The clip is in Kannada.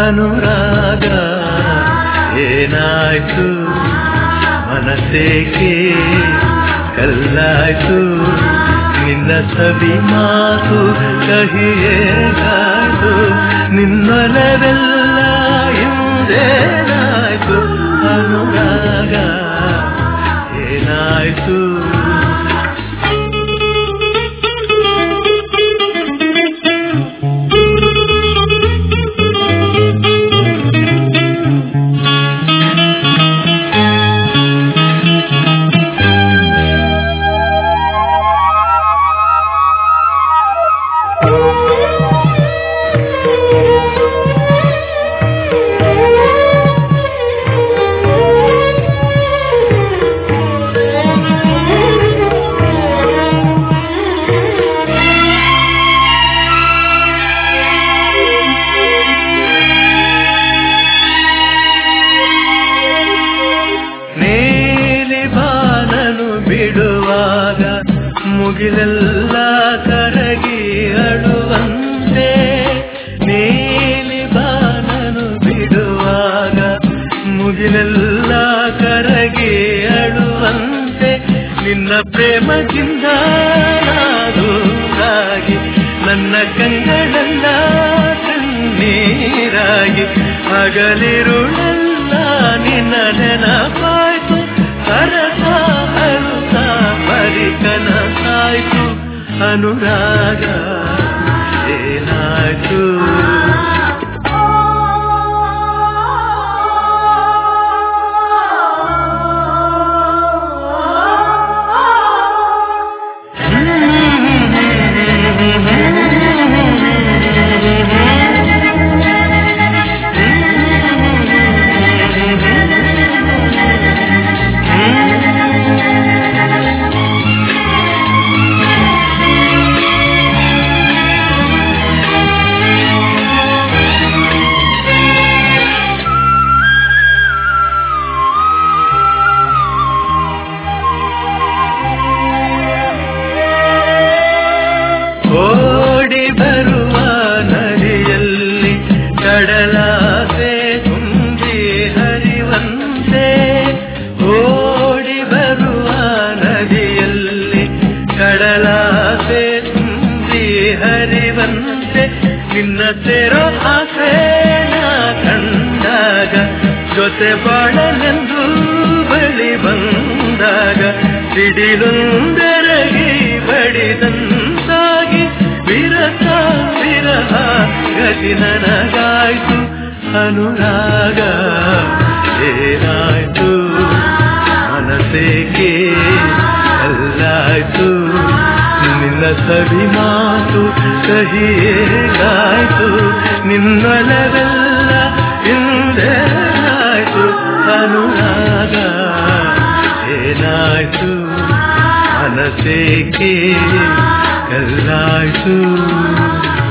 ಅನುರಾಗ ಏನಾಯ್ತು ಮನಸ್ಸೇಕೆ ಕಲ್ಲಾಯ್ತು ನಿನ್ನ ಸವಿ ಮಾತು ಕಹಿಯೇಗಾಯ್ತು ನಿನ್ನೊಲವೆಲ್ಲ ಹಿಂದೇನಾಯ್ತು ಅನುರಾಗ ಏನಾಯ್ತು ನೀಲಿ ಬಾನನು ಬಿಡುವಾಗ ಮುಗಿಲೆಲ್ಲ ಕರಗಿ ಅಳುವಂತೆ ನೀಲಿ ಬಾನನು ಬಿಡುವಾಗ ಮುಗಿಲೆಲ್ಲ ಕರಗಿ ಅಳುವಂತೆ ನಿನ್ನ ಪ್ರೇಮದಿಂದ ನಾದೂರಾಗಿ ನನ್ನ ಕಂಗಳೆಲ್ಲ ಕಣ್ಣೀರಾಗಿ ಹಗಲಿರುಳೆಲ್ಲ ನಿನ್ನ ನೆನಪಾಯ್ತು ಸರಸ ಅಳುತ್ತ ಪರಿಕನ ಸಾಯ್ತು ಅನುರಾಗ ಏನಾಯ್ತು ಓಡಿ ಬರುವ ನದಿಯಲ್ಲಿ ಕಡಲಾಸೆ ತುಂಬಿ ಹರಿವಂತೆ ಓಡಿ ಬರುವ ನದಿಯಲ್ಲಿ ಕಡಲಾಸೆ ತುಂಬಿ ಹರಿವಂತೆ ನಿನ್ನ ಸೇರೋ ಆಸೆ ನಾ ಕಂಡಾಗ ಜೊತೆ ಬಾಳಲೆಂದು ಬಳಿ ಬಂದಾಗ ಸಿಡಿಲೊಂದರಗಿ ಬಡಿದಂತಾಗಿ ವಿರಸ ವಿರಹ ಗತಿ ನನಗಾಯ್ತು ಅನುರಾಗ ಏನಾಯ್ತು ಮನಸ್ಸೇಕೆ ಅಲ್ಲಾಯ್ತು ನಿನ್ನ ಸವಿ ಮಾತು ಕಹಿಯೇಗಾಯ್ತು ನಿನ್ನೊಲವೆಲ್ಲ ಹಿಂದೇನಾಯ್ತು ಅನುರಾಗ ಏನಾಯ್ತು ಮನಸ್ಸೇಕೆ ಕಲ್ಲಾಯ್ತು